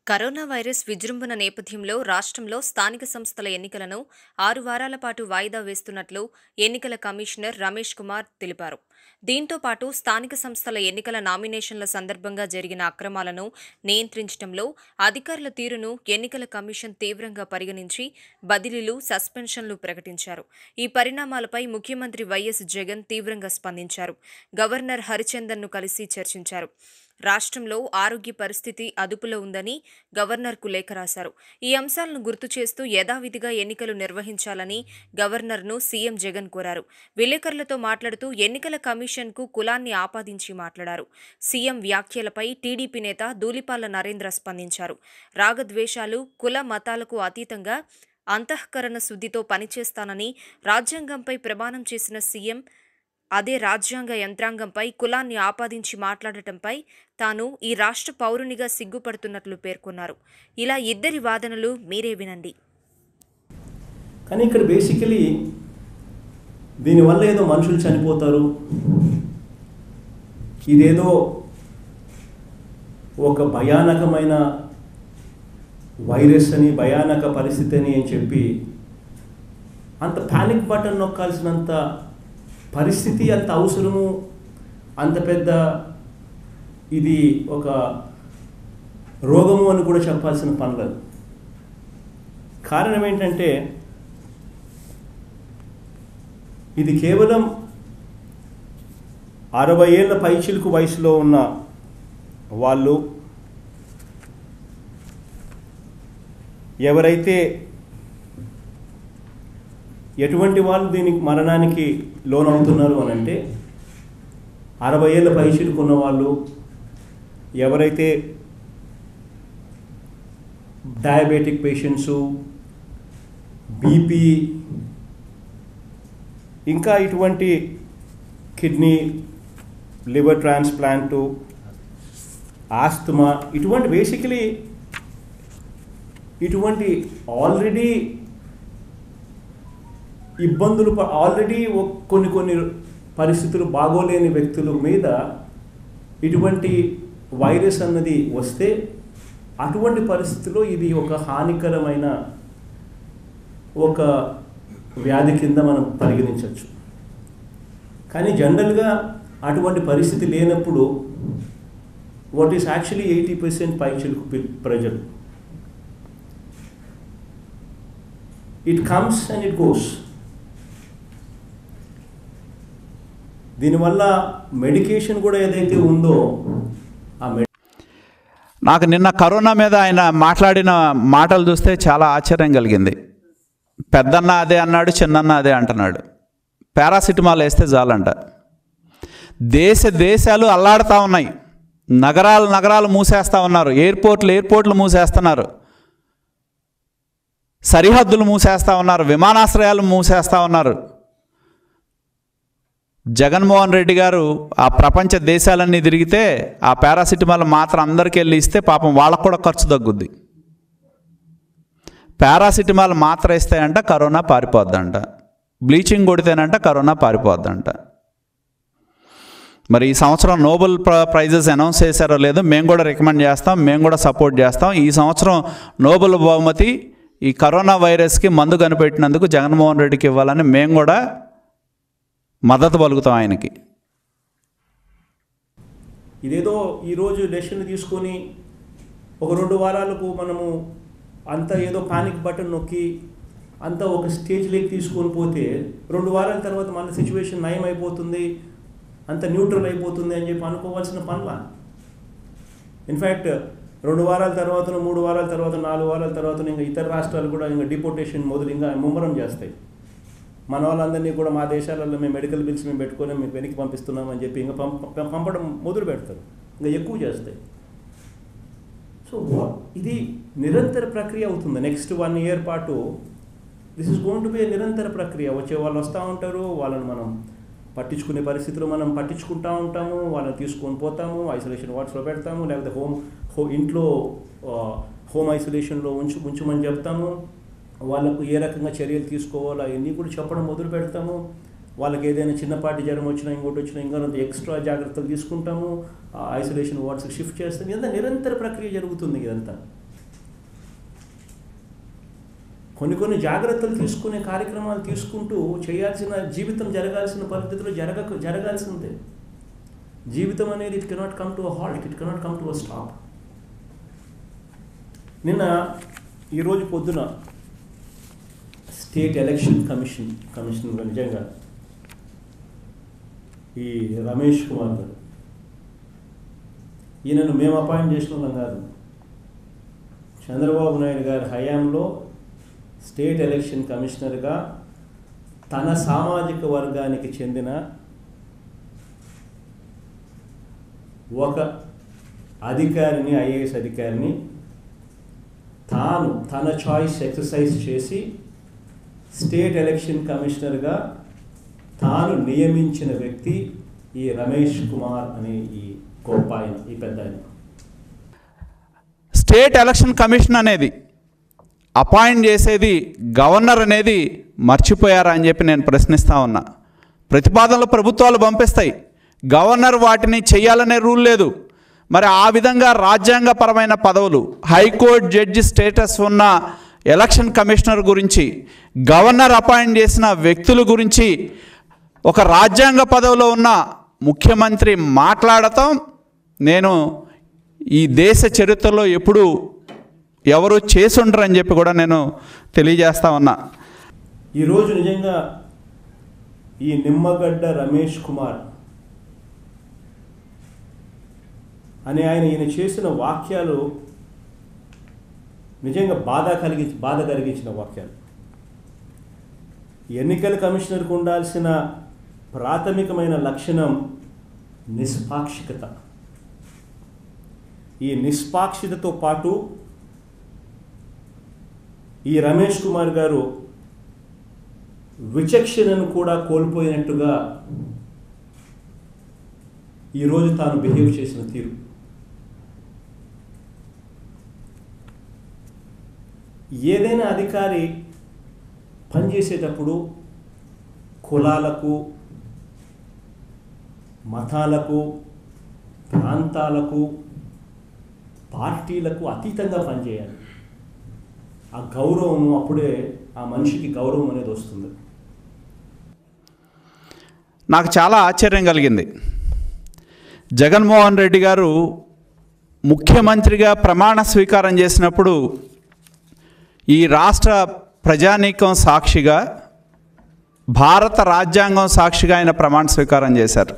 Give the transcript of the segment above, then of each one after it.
Corona virus విజృంభణ నేపథ్యంలో రాష్ట్రంలో స్థానిక సంస్థల ఎన్నికలను ఆరు వారాల పాటు వాయిదా వేస్తున్నట్లు ఎన్నికల కమిషనర్ రమేష్ కుమార్ తెలిపారు దీంతో పాటు స్థానిక సంస్థల ఎన్నికల నామినేషన్ల సందర్భంగా జరిగిన అక్రమాలను నియంత్రించడంలో అధికారుల తీరును ఎన్నికల కమిషన్ తీవ్రంగా పరిగణించి బదిలీలు సస్పెన్షన్లు ప్రకటించారు ఈ పరిణామాలపై ముఖ్యమంత్రి వైఎస్ జగన్ తీవ్రంగా స్పందించారు గవర్నర్ హరిచందన్ను కలిసి చర్చించారు రాష్ట్రంలో ఆరోగ్య పరిస్థితి అదుపులో ఉందని గవర్నర్కు లేఖ రాశారు ఈ అంశాలను గుర్తు చేస్తూ యథావిధిగా ఎన్నికలు నిర్వహించాలని గవర్నర్ను సీఎం జగన్ కోరారు విలేకరులతో మాట్లాడుతూ ఎన్నికల కమిషన్కు కులాన్ని ఆపాదించి మాట్లాడారు సీఎం వ్యాఖ్యలపై టీడీపీ నేత దూలిపాల నరేంద్ర స్పందించారు రాగద్వేషాలు కుల మతాలకు అతీతంగా అంతఃకరణ శుద్ధితో పనిచేస్తానని రాజ్యాంగంపై ప్రమాణం చేసిన సీఎం అదే రాజ్యాంగ యంత్రాంగంపై కులాన్ని ఆపాదించి మాట్లాడటంపై తాను ఈ రాష్ట్ర పౌరునిగా సిగ్గుపడుతున్నట్లు పేర్కొన్నారు ఇలా ఇద్దరి వాదనలు మీరే వినండి కానీ ఇక్కడ బేసికలీ దీనివల్ల ఏదో మనుషులు చనిపోతారు ఇదేదో ఒక భయానకమైన వైరస్ అని భయానక పరిస్థితి అని అని చెప్పి అంత పానిక్ బటన్ నొక్కాల్సినంత పరిస్థితి అంత అవసరము అంత పెద్ద ఇది ఒక రోగము అని కూడా చెప్పాల్సిన పనులేదు కారణం ఏంటంటే ఇది కేవలం అరవై ఏళ్ళ పైచిలుకు వయసులో ఉన్న వాళ్ళు ఎవరైతే ఎటువంటి వాళ్ళు దీనికి మరణానికి లోనవుతున్నారు అని అంటే అరవై ఏళ్ళ పైచిలుకు ఉన్న వాళ్ళు ఎవరైతే డయాబెటిక్ పేషెంట్సు బీపీ ఇంకా ఇటువంటి కిడ్నీ లివర్ ట్రాన్స్ప్లాంటు ఆస్తమా ఇటువంటి బేసికలీ ఇటువంటి ఆల్రెడీ ఇబ్బందులు ఆల్రెడీ కొన్ని కొన్ని పరిస్థితులు బాగోలేని వ్యక్తుల మీద ఇటువంటి వైరస్ అన్నది వస్తే అటువంటి పరిస్థితిలో ఇది ఒక హానికరమైన ఒక వ్యాధి కింద మనం పరిగణించవచ్చు కానీ జనరల్గా అటువంటి పరిస్థితి లేనప్పుడు what is actually eighty percent పైచిలుకు ప్రజలు it comes and it goes దీనివల్ల మెడికేషన్ కూడా ఏదైతే ఉందో ఆ మెడి నాకు నిన్న కరోనా మీద ఆయన మాట్లాడిన మాటలు చూస్తే చాలా ఆశ్చర్యం కలిగింది పెద్దన్న అదే అన్నాడు చిన్నన్న అదే అంటున్నాడు పారాసిటమాల్ వేస్తే చాలంట దేశ దేశాలు అల్లాడుతూ ఉన్నాయి నగరాలు నగరాలు మూసేస్తూ ఉన్నారు ఎయిర్పోర్ట్లు ఎయిర్పోర్ట్లు మూసేస్తున్నారు సరిహద్దులు మూసేస్తూ ఉన్నారు విమానాశ్రయాలు మూసేస్తూ ఉన్నారు జగన్మోహన్ రెడ్డి గారు ఆ ప్రపంచ దేశాలన్నీ తిరిగితే ఆ పారాసిటమాల్ మాత్రం అందరికీ వెళ్ళి ఇస్తే పాపం వాళ్ళకు కూడా ఖర్చు తగ్గుద్ది పారాసిటమాల్ మాత్ర ఇస్తాయంట కరోనా పారిపోద్దంట బ్లీచింగ్ కొడితేనంట కరోనా పారిపోద్దంట మరి ఈ సంవత్సరం నోబెల్ ప్రైజెస్ అనౌన్స్ చేశారో లేదో మేము కూడా రికమెండ్ చేస్తాం మేము కూడా సపోర్ట్ చేస్తాం ఈ సంవత్సరం నోబెల్ బహుమతి ఈ కరోనా వైరస్కి మందు కనిపెట్టినందుకు జగన్మోహన్ రెడ్డికి ఇవ్వాలని మేము కూడా మద్దతు పలుకుతాం ఆయనకి ఇదేదో ఈరోజు డెసిషన్ తీసుకొని ఒక రెండు వారాలకు మనము అంత ఏదో పానిక్ బటన్ నొక్కి అంత ఒక స్టేజ్లోకి తీసుకొని పోతే రెండు వారాల తర్వాత మన సిచ్యువేషన్ నయం అయిపోతుంది అంత న్యూట్రల్ అయిపోతుంది అని చెప్పి అనుకోవాల్సిన పనుల ఇన్ఫ్యాక్ట్ రెండు వారాల తర్వాత మూడు వారాల తర్వాత నాలుగు వారాల తర్వాత ఇంకా ఇతర రాష్ట్రాలు కూడా ఇంకా డిపోటేషన్ మొదలు ఇంకా ముమ్మరం చేస్తాయి మన వాళ్ళందరినీ కూడా మా దేశాలలో మేము మెడికల్ బిల్స్ మేము పెట్టుకొని మీకు వెనక్కి పంపిస్తున్నామని చెప్పి ఇంకా పంప పంపడం మొదలు పెడతారు ఇంకా ఎక్కువ చేస్తాయి సో ఇది నిరంతర ప్రక్రియ అవుతుంది నెక్స్ట్ వన్ ఇయర్ పాటు this is going to be నిరంతర ప్రక్రియ వచ్చే వాళ్ళు వస్తూ ఉంటారు వాళ్ళని మనం పట్టించుకునే పరిస్థితులు మనం పట్టించుకుంటూ ఉంటాము వాళ్ళని తీసుకొని పోతాము ఐసోలేషన్ వార్డ్స్లో పెడతాము లేకపోతే హోమ్ హో ఇంట్లో హోమ్ ఐసోలేషన్లో ఉంచు ఉంచమని చెప్తాము వాళ్ళకు ఏ రకంగా చర్యలు తీసుకోవాలో అవన్నీ కూడా చెప్పడం మొదలు పెడతాము వాళ్ళకి ఏదైనా చిన్నపాటి జ్వరం వచ్చినా ఇంకోటి వచ్చినా ఇంకా ఎక్స్ట్రా జాగ్రత్తలు తీసుకుంటాము ఐసోలేషన్ వార్డ్స్కి షిఫ్ట్ చేస్తాం ఇదంతా నిరంతర ప్రక్రియ జరుగుతుంది ఇదంతా కొన్ని కొన్ని జాగ్రత్తలు తీసుకునే కార్యక్రమాలు తీసుకుంటూ చేయాల్సిన జీవితం జరగాల్సిన పరిస్థితులు జరగక జరగాల్సిందే జీవితం అనేది it cannot come to a halt it cannot come to a stop నిన్న ఈరోజు పొద్దున స్టేట్ ఎలక్షన్ కమిషన్ కమిషన్ నిజంగా ఈ రమేష్ కుమార్ గారు ఈయనను మేము అపాయింట్ చేసిన వాళ్ళం కాదు చంద్రబాబు నాయుడు గారి హయాంలో స్టేట్ ఎలక్షన్ కమిషనర్గా తన సామాజిక వర్గానికి చెందిన ఒక అధికారిని ఐఏఎస్ అధికారిని తాను తన చాయిస్ ఎక్సర్సైజ్ చేసి స్టేట్ ఎలక్షన్ కమిషనర్గా తాను నియమించిన వ్యక్తి ఈ రమేష్ కుమార్ అనే ఈ గొప్ప ఆయన ఈ పెద్ద ఆయన స్టేట్ ఎలక్షన్ కమిషన్ అనేది అపాయింట్ చేసేది గవర్నర్ అనేది మర్చిపోయారా అని చెప్పి నేను ప్రశ్నిస్తా ఉన్నా ప్రతిపాదనలు ప్రభుత్వాలు పంపిస్తాయి గవర్నర్ వాటిని చేయాలనే రూల్ లేదు మరి ఆ విధంగా రాజ్యాంగపరమైన పదవులు హైకోర్టు జడ్జి స్టేటస్ ఉన్న ఎలక్షన్ కమిషనర్ గురించి గవర్నర్ అపాయింట్ చేసిన వ్యక్తుల గురించి ఒక రాజ్యాంగ పదవిలో ఉన్న ముఖ్యమంత్రి మాట్లాడటం నేను ఈ దేశ చరిత్రలో ఎప్పుడు ఎవరు చేసుండరని చెప్పి కూడా నేను తెలియజేస్తా ఉన్నా ఈరోజు నిజంగా ఈ నిమ్మగడ్డ రమేష్ కుమార్ అనే ఆయన ఈయన చేసిన వాక్యాలు నిజంగా బాధ కలిగి బాధ కలిగించిన వాక్యాలు ఎన్నికల కమిషనర్కు ఉండాల్సిన ప్రాథమికమైన లక్షణం నిష్పాక్షికత ఈ నిష్పాక్షితతో పాటు ఈ రమేష్ కుమార్ గారు విచక్షణను కూడా కోల్పోయినట్టుగా ఈరోజు తాను బిహేవ్ చేసిన తీరు ఏదైనా అధికారి పనిచేసేటప్పుడు కులాలకు మతాలకు ప్రాంతాలకు పార్టీలకు అతీతంగా పనిచేయాలి ఆ గౌరవం అప్పుడే ఆ మనిషికి గౌరవం అనేది వస్తుంది నాకు చాలా ఆశ్చర్యం కలిగింది జగన్మోహన్ రెడ్డి గారు ముఖ్యమంత్రిగా ప్రమాణ స్వీకారం చేసినప్పుడు ఈ రాష్ట్ర ప్రజానీకం సాక్షిగా భారత రాజ్యాంగం సాక్షిగా ఆయన ప్రమాణ స్వీకారం చేశారు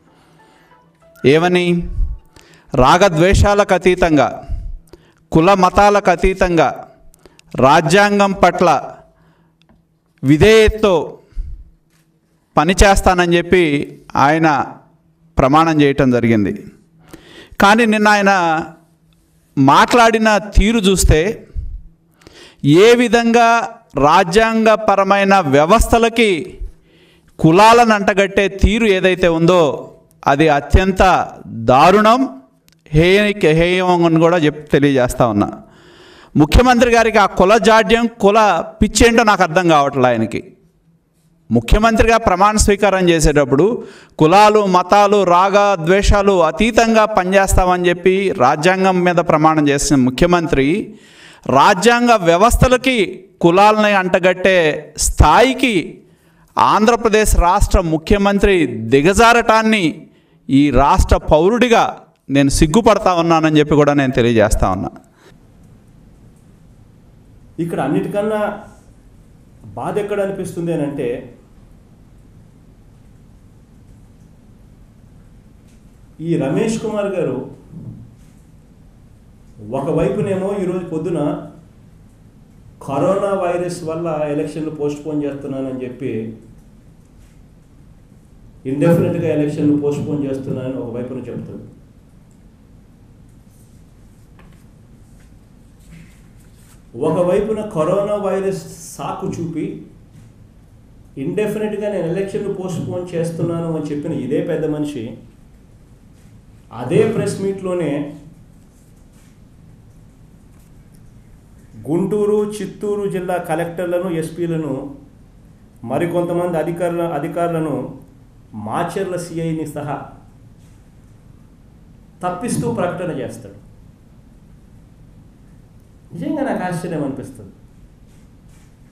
ఏమని రాగద్వేషాలకు అతీతంగా కుల మతాలకు అతీతంగా రాజ్యాంగం పట్ల విధేయతతో పనిచేస్తానని చెప్పి ఆయన ప్రమాణం చేయటం జరిగింది కానీ నిన్న ఆయన మాట్లాడిన తీరు చూస్తే ఏ విధంగా రాజ్యాంగపరమైన వ్యవస్థలకి కులాలను అంటగట్టే తీరు ఏదైతే ఉందో అది అత్యంత దారుణం హేయ హేయం అని కూడా చెప్పి తెలియజేస్తా ఉన్నా ముఖ్యమంత్రి గారికి ఆ కుల జాడ్యం కుల పిచ్చేంటో నాకు అర్థం కావట్లే ఆయనకి ముఖ్యమంత్రిగా ప్రమాణ స్వీకారం చేసేటప్పుడు కులాలు మతాలు రాగ ద్వేషాలు అతీతంగా పనిచేస్తామని చెప్పి రాజ్యాంగం మీద ప్రమాణం చేసిన ముఖ్యమంత్రి రాజ్యాంగ వ్యవస్థలకి కులాలని అంటగట్టే స్థాయికి ఆంధ్రప్రదేశ్ రాష్ట్ర ముఖ్యమంత్రి దిగజారటాన్ని ఈ రాష్ట్ర పౌరుడిగా నేను సిగ్గుపడతా ఉన్నానని చెప్పి కూడా నేను తెలియజేస్తా ఉన్నా ఇక్కడ అన్నిటికన్నా బాధ ఎక్కడ అనిపిస్తుంది అని అంటే ఈ రమేష్ కుమార్ గారు ఒకవైపునేమో ఈరోజు పొద్దున కరోనా వైరస్ వల్ల ఎలక్షన్లు పోస్ట్ పోన్ చేస్తున్నానని చెప్పి ఇండెఫినెట్గా ఎలక్షన్లు పోస్ట్ పోన్ చేస్తున్నానని ఒకవైపున చెప్తాడు ఒకవైపున కరోనా వైరస్ సాకు చూపి ఇండెఫినెట్గా నేను ఎలక్షన్లు పోస్ట్ పోన్ చేస్తున్నాను అని చెప్పిన ఇదే పెద్ద మనిషి అదే ప్రెస్ మీట్లోనే గుంటూరు చిత్తూరు జిల్లా కలెక్టర్లను ఎస్పీలను మరికొంతమంది అధికారుల అధికారులను మాచర్ల సిఐని సహా తప్పిస్తూ ప్రకటన చేస్తాడు నిజంగా నాకు ఆశ్చర్యం అనిపిస్తుంది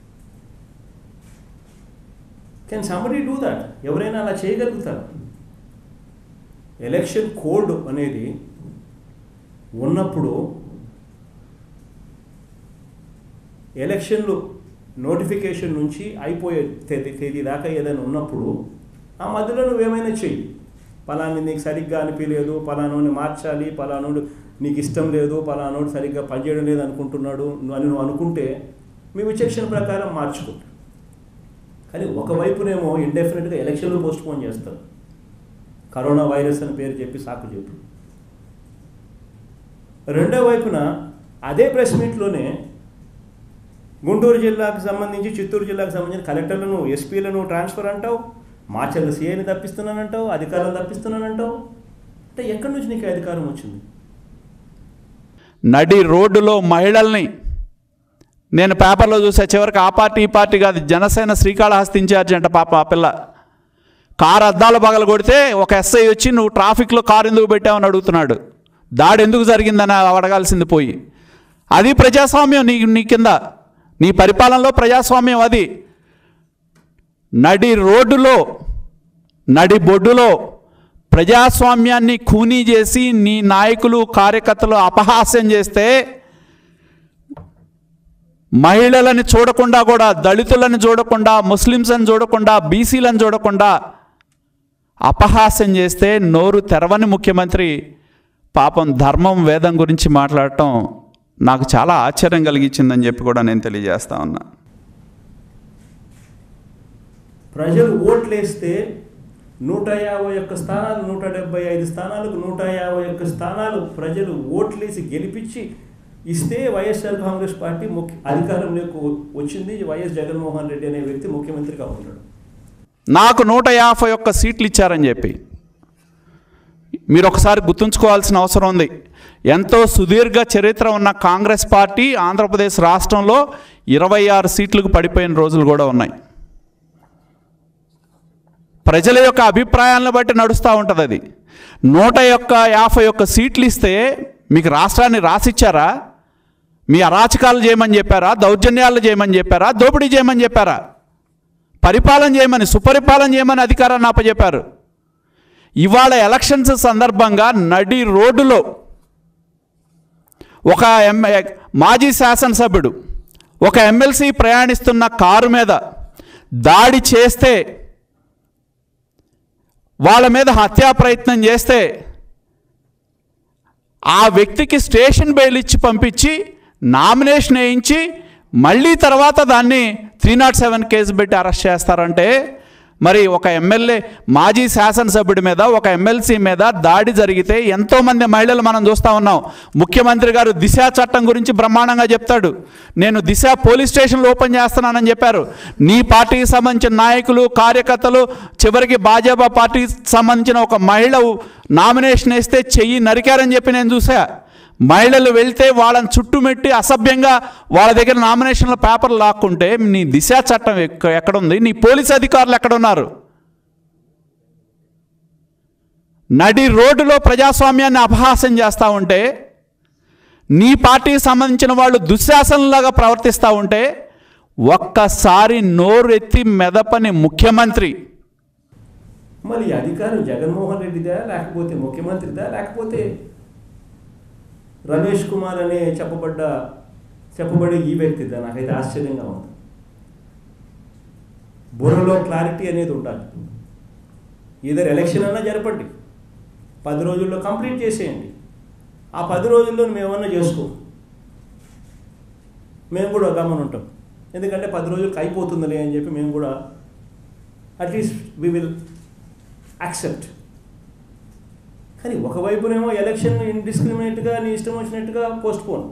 కెన్ సంబడి డూ దట్ ఎవరైనా అలా చేయగలుగుతారు ఎలక్షన్ కోడ్ అనేది ఉన్నప్పుడు ఎలక్షన్లు నోటిఫికేషన్ నుంచి అయిపోయే తేదీ తేదీ దాకా ఏదైనా ఉన్నప్పుడు ఆ మధ్యలో నువ్వేమైనా చెయ్యి పలాని నీకు సరిగ్గా అనిపించలేదు పలానోని మార్చాలి పలానోడు నీకు ఇష్టం లేదు పలానోడు సరిగ్గా పనిచేయడం లేదు అనుకుంటున్నాడు నువ్వు అని నువ్వు అనుకుంటే మీ విచక్షణ ప్రకారం మార్చుకో కానీ ఒకవైపునేమో ఇండెఫినెట్గా ఎలక్షన్లు పోస్ట్ పోన్ చేస్తారు కరోనా వైరస్ అని పేరు చెప్పి సాకు చెప్పి రెండో వైపున అదే ప్రెస్ మీట్లోనే గుంటూరు జిల్లాకు సంబంధించి చిత్తూరు జిల్లాకు సంబంధించిన కలెక్టర్లను ఎస్పీలను ట్రాన్స్ఫర్ అంటావు మార్చర్ల సీఐని తప్పిస్తున్నానంటావు అధికారులను తప్పిస్తున్నానంటావు అంటే ఎక్కడి నుంచి నీకు ఈ అధికారం వచ్చింది నడి రోడ్డులో మహిళల్ని నేను పేపర్లో చూసా చివరికి ఆ పార్టీ ఈ పార్టీ కాదు జనసేన శ్రీకాళహస్తి ఇన్ఛార్జ్ అంట పాప ఆ పిల్ల కారు అద్దాలు పగల కొడితే ఒక ఎస్ఐ వచ్చి నువ్వు ట్రాఫిక్లో కారు ఎందుకు పెట్టావని అడుగుతున్నాడు దాడి ఎందుకు జరిగిందని అడగాల్సింది పోయి అది ప్రజాస్వామ్యం నీ నీ కింద నీ పరిపాలనలో ప్రజాస్వామ్యం అది నడి రోడ్డులో నడి బొడ్డులో ప్రజాస్వామ్యాన్ని ఖూనీ చేసి నీ నాయకులు కార్యకర్తలు అపహాస్యం చేస్తే మహిళలని చూడకుండా కూడా దళితులను చూడకుండా ముస్లిమ్స్ని చూడకుండా బీసీలను చూడకుండా అపహాస్యం చేస్తే నోరు తెరవని ముఖ్యమంత్రి పాపం ధర్మం వేదం గురించి మాట్లాడటం నాకు చాలా ఆశ్చర్యం కలిగించిందని చెప్పి కూడా నేను తెలియజేస్తా ఉన్నా ప్రజలు ఓట్లేస్తే నూట యాభై ఒక్క స్థానాలు నూట డెబ్బై ఐదు స్థానాలకు నూట యాభై ఒక్క స్థానాలు ప్రజలు ఓట్లేసి గెలిపించి ఇస్తే వైఎస్ఆర్ కాంగ్రెస్ పార్టీ ముఖ్య అధికారంలోకి వచ్చింది వైఎస్ జగన్మోహన్ రెడ్డి అనే వ్యక్తి ముఖ్యమంత్రిగా ఉన్నాడు నాకు నూట యాభై ఒక్క సీట్లు ఇచ్చారని చెప్పి మీరు ఒకసారి గుర్తుంచుకోవాల్సిన అవసరం ఉంది ఎంతో సుదీర్ఘ చరిత్ర ఉన్న కాంగ్రెస్ పార్టీ ఆంధ్రప్రదేశ్ రాష్ట్రంలో ఇరవై ఆరు సీట్లకు పడిపోయిన రోజులు కూడా ఉన్నాయి ప్రజల యొక్క అభిప్రాయాలను బట్టి నడుస్తూ ఉంటుంది అది నూట యొక్క యాభై ఒక్క సీట్లు ఇస్తే మీకు రాష్ట్రాన్ని రాసిచ్చారా మీ అరాచకాలు చేయమని చెప్పారా దౌర్జన్యాలు చేయమని చెప్పారా దోపిడీ చేయమని చెప్పారా పరిపాలన చేయమని సుపరిపాలన చేయమని అధికారాన్ని అప్పచెప్పారు ఇవాళ ఎలక్షన్స్ సందర్భంగా నడి రోడ్డులో ఒక ఎం మాజీ శాసనసభ్యుడు ఒక ఎమ్మెల్సీ ప్రయాణిస్తున్న కారు మీద దాడి చేస్తే వాళ్ళ మీద హత్యా ప్రయత్నం చేస్తే ఆ వ్యక్తికి స్టేషన్ బెయిల్ ఇచ్చి పంపించి నామినేషన్ వేయించి మళ్ళీ తర్వాత దాన్ని త్రీ నాట్ సెవెన్ కేసు పెట్టి అరెస్ట్ చేస్తారంటే మరి ఒక ఎమ్మెల్యే మాజీ శాసనసభ్యుడి మీద ఒక ఎమ్మెల్సీ మీద దాడి జరిగితే ఎంతోమంది మహిళలు మనం చూస్తూ ఉన్నాం ముఖ్యమంత్రి గారు దిశ చట్టం గురించి బ్రహ్మాండంగా చెప్తాడు నేను దిశ పోలీస్ స్టేషన్లు ఓపెన్ చేస్తున్నానని చెప్పారు నీ పార్టీకి సంబంధించిన నాయకులు కార్యకర్తలు చివరికి భాజపా పార్టీకి సంబంధించిన ఒక మహిళ నామినేషన్ వేస్తే చెయ్యి నరికారని చెప్పి నేను చూసా మహిళలు వెళ్తే వాళ్ళని చుట్టుమెట్టి అసభ్యంగా వాళ్ళ దగ్గర నామినేషన్ల పేపర్లు లాక్కుంటే నీ దిశ చట్టం ఎక్క- ఎక్కడుంది నీ పోలీస్ అధికారులు ఎక్కడున్నారు నడి రోడ్డులో ప్రజాస్వామ్యాన్ని అపహాస్యం చేస్తూ ఉంటే నీ పార్టీకి సంబంధించిన వాళ్ళు దుశ్శాసనలాగా ప్రవర్తిస్తూ ఉంటే ఒక్కసారి నోరెత్తి మెదపని ముఖ్యమంత్రి మరి ఈ అధికారం జగన్మోహన్ రెడ్డిదా లేకపోతే ముఖ్యమంత్రిదా లేకపోతే రమేష్ కుమార్ అనే చెప్పబడ్డ చెప్పబడే ఈ వ్యక్తిదా నాకైతే ఆశ్చర్యంగా ఉంది బుర్రలో క్లారిటీ అనేది ఉండాలి ఇద్దరు ఎలక్షన్ అన్నా జరపండి పది రోజుల్లో కంప్లీట్ చేసేయండి ఆ పది రోజుల్లో మేము ఏమన్నా చేసుకో మేము కూడా గమనం ఉంటాం ఎందుకంటే పది రోజులకి అయిపోతుందిలే అని చెప్పి మేము కూడా అట్లీస్ట్ వి విల్ యాక్సెప్ట్ కానీ ఒకవైపునేమో ఎలక్షన్ ఇండిస్క్రిమినేట్గా నీ ఇష్టం వచ్చినట్టుగా పోస్ట్ పోన్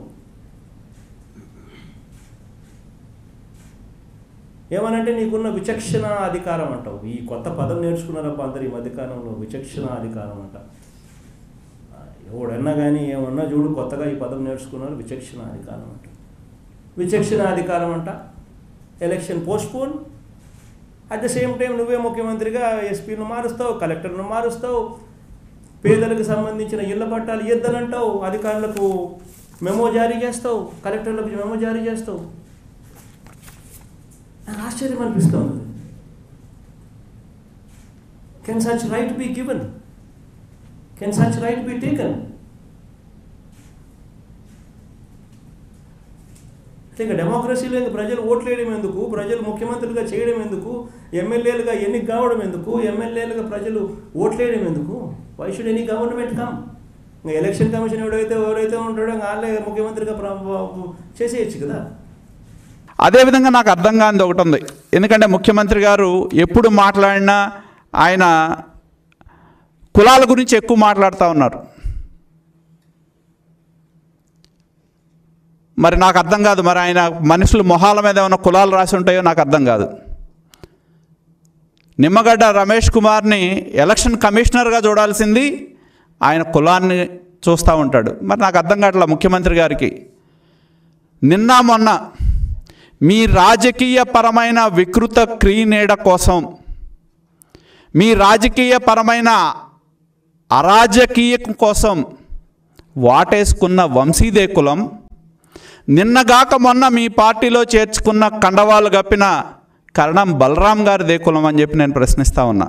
ఏమనంటే నీకున్న విచక్షణ అధికారం అంటావు ఈ కొత్త పదం నేర్చుకున్నారప్ప అందరు ఈ మధ్యకాలంలో విచక్షణ అధికారం అంట ఎవడన్నా కానీ ఏమన్నా చూడు కొత్తగా ఈ పదం నేర్చుకున్నారు విచక్షణ అధికారం అంట విచక్షణ అధికారం అంట election postpone at the same time నువ్వే ముఖ్యమంత్రిగా ఎస్పీను మారుస్తావు కలెక్టర్ను మారుస్తావు పేదలకు సంబంధించిన ఇళ్ల పట్టాలు ఇద్దరంటావు అధికారులకు మెమో జారీ చేస్తావు కలెక్టర్లకు మెమో జారీ చేస్తావు నాకు ఆశ్చర్యం అనిపిస్తుంది can such right be given can such right be taken ఇంకా డెమోక్రసీలో ఇంకా ప్రజలు ఓట్లేయడం ఎందుకు ప్రజలు ముఖ్యమంత్రులుగా చేయడం ఎందుకు ఎమ్మెల్యేలుగా ఎన్నిక కావడం ఎందుకు ఎమ్మెల్యేలుగా ప్రజలు ఓట్లేయడం ఎందుకు why should any government come ఇంకా ఎలక్షన్ కమిషన్ ఎవడైతే ఎవరైతే ఉంటాడో వాళ్ళే ముఖ్యమంత్రిగా ప్ర- చేసేయచ్చు కదా అదేవిధంగా నాకు అర్థం కానిది ఒకటి ఉంది ఎందుకంటే ముఖ్యమంత్రి గారు ఎప్పుడు మాట్లాడినా ఆయన కులాల గురించి ఎక్కువ మాట్లాడుతూ ఉన్నారు మరి నాకు అర్థం కాదు మరి ఆయన మనుషులు మొహాల మీద ఏమైనా కులాలు రాసి ఉంటాయో నాకు అర్థం కాదు నిమ్మగడ్డ రమేష్ కుమార్ని ఎలక్షన్ కమిషనర్గా చూడాల్సింది ఆయన కులాన్ని చూస్తూ ఉంటాడు మరి నాకు అర్థం కావట్లా ముఖ్యమంత్రి గారికి నిన్న మొన్న మీ రాజకీయ పరమైన వికృత క్రీనీడ కోసం మీ రాజకీయ పరమైన అరాజకీయ కోసం వాటేసుకున్న వంశీదే కులం నిన్నగాక మొన్న మీ పార్టీలో చేర్చుకున్న కండవాలు గప్పిన కరణం బలరాం గారిదే కులం అని చెప్పి నేను ప్రశ్నిస్తా ఉన్నా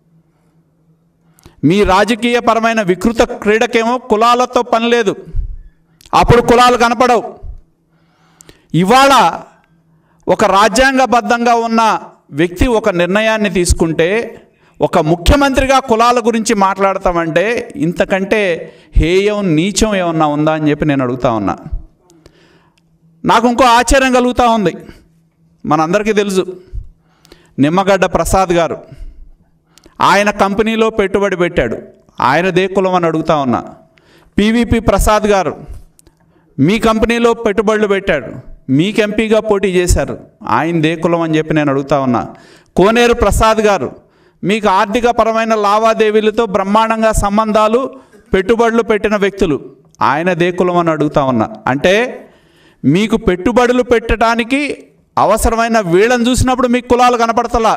మీ రాజకీయ పరమైన వికృత క్రీడకేమో కులాలతో పని లేదు అప్పుడు కులాలు కనపడవు ఇవాళ ఒక రాజ్యాంగబద్ధంగా ఉన్న వ్యక్తి ఒక నిర్ణయాన్ని తీసుకుంటే ఒక ముఖ్యమంత్రిగా కులాల గురించి మాట్లాడతామంటే ఇంతకంటే హేయం నీచం ఏమన్నా ఉందా అని చెప్పి నేను అడుగుతా ఉన్నా నాకు ఇంకో ఆశ్చర్యం కలుగుతూ ఉంది మనందరికీ తెలుసు నిమ్మగడ్డ ప్రసాద్ గారు ఆయన కంపెనీలో పెట్టుబడి పెట్టాడు ఆయన దే కులం అని అడుగుతా ఉన్నా పివిపి ప్రసాద్ గారు మీ కంపెనీలో పెట్టుబడులు పెట్టాడు మీకు ఎంపీగా పోటీ చేశారు ఆయన దే కులం అని చెప్పి నేను అడుగుతా ఉన్నా కోనేరు ప్రసాద్ గారు మీకు ఆర్థిక పరమైన లావాదేవీలతో బ్రహ్మాండంగా సంబంధాలు పెట్టుబడులు పెట్టిన వ్యక్తులు ఆయన దే కులం అని అడుగుతా ఉన్నా అంటే మీకు పెట్టుబడులు పెట్టడానికి అవసరమైన వీళ్ళని చూసినప్పుడు మీకు కులాలు కనపడతలా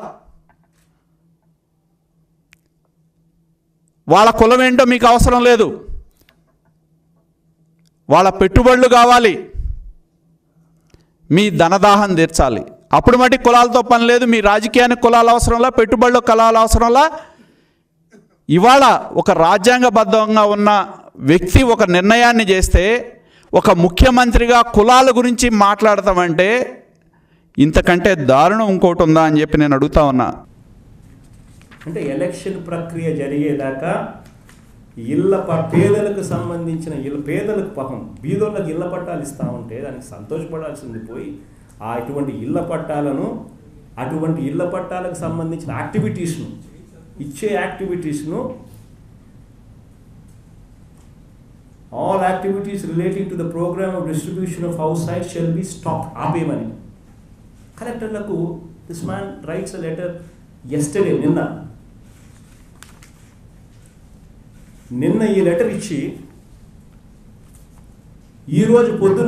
వాళ్ళ కులం ఏంటో మీకు అవసరం లేదు వాళ్ళ పెట్టుబడులు కావాలి మీ ధనదాహం తీర్చాలి అప్పుడు మట్టి కులాలతో పని లేదు మీ రాజకీయానికి కులాల అవసరంలా పెట్టుబడులు కులాల అవసరంలా ఇవాళ ఒక రాజ్యాంగబద్ధంగా ఉన్న వ్యక్తి ఒక నిర్ణయాన్ని చేస్తే ఒక ముఖ్యమంత్రిగా కులాల గురించి మాట్లాడతామంటే ఇంతకంటే దారుణం ఇంకోటి ఉందా అని చెప్పి నేను అడుగుతా ఉన్నా అంటే ఎలక్షన్ ప్రక్రియ జరిగేదాకా ఇళ్ళ ప- పేదలకు సంబంధించిన ఇళ్ళ పేదలకు పాపం బీదోళ్ళకి ఇళ్ళ పట్టాలు ఇస్తూ ఉంటే దానికి సంతోషపడాల్సింది పోయి ఆ అటువంటి ఇళ్ళ పట్టాలను అటువంటి ఇళ్ళ పట్టాలకు సంబంధించిన యాక్టివిటీస్ను ఇచ్చే యాక్టివిటీస్ను all activities relating to the programme of distribution of house site shall be stop ఆపేయమని కలెక్టర్లకు this man writes a letter yesterday నిన్న నిన్న ఈ లెటర్ ఇచ్చి ఈరోజు పొద్దున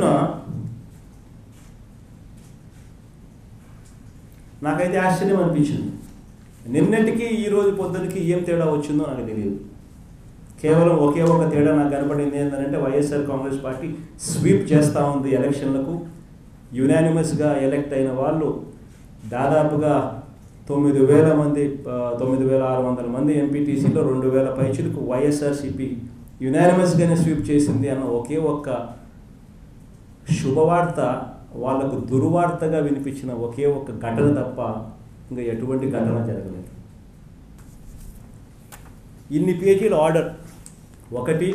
నాకైతే ఆశ్చర్యం అనిపించింది నిన్నటికి ఈ రోజు పొద్దునకి ఏం తేడా వచ్చిందో నాకు తెలియదు కేవలం ఒకే ఒక తేడా నాకు కనపడింది ఏంటంటే వైఎస్ఆర్ కాంగ్రెస్ పార్టీ స్వీప్ చేస్తూ ఉంది ఎలక్షన్లకు యునానిమస్గా ఎలక్ట్ అయిన వాళ్ళు దాదాపుగా తొమ్మిది వేల మంది ఆ, తొమ్మిది వేల ఆరు వందల మంది ఎంపీటీసీలో రెండు వేల పైచులకు వైఎస్ఆర్సీపీ యునానిమస్గానే స్వీప్ చేసింది అన్న ఒకే ఒక్క శుభవార్త వాళ్ళకు దుర్వార్తగా వినిపించిన ఒకే ఒక్క ఘటన తప్ప ఇంకా ఎటువంటి ఘటన జరగలేదు ఇన్ని పేజీల ఆర్డర్ ఒకటి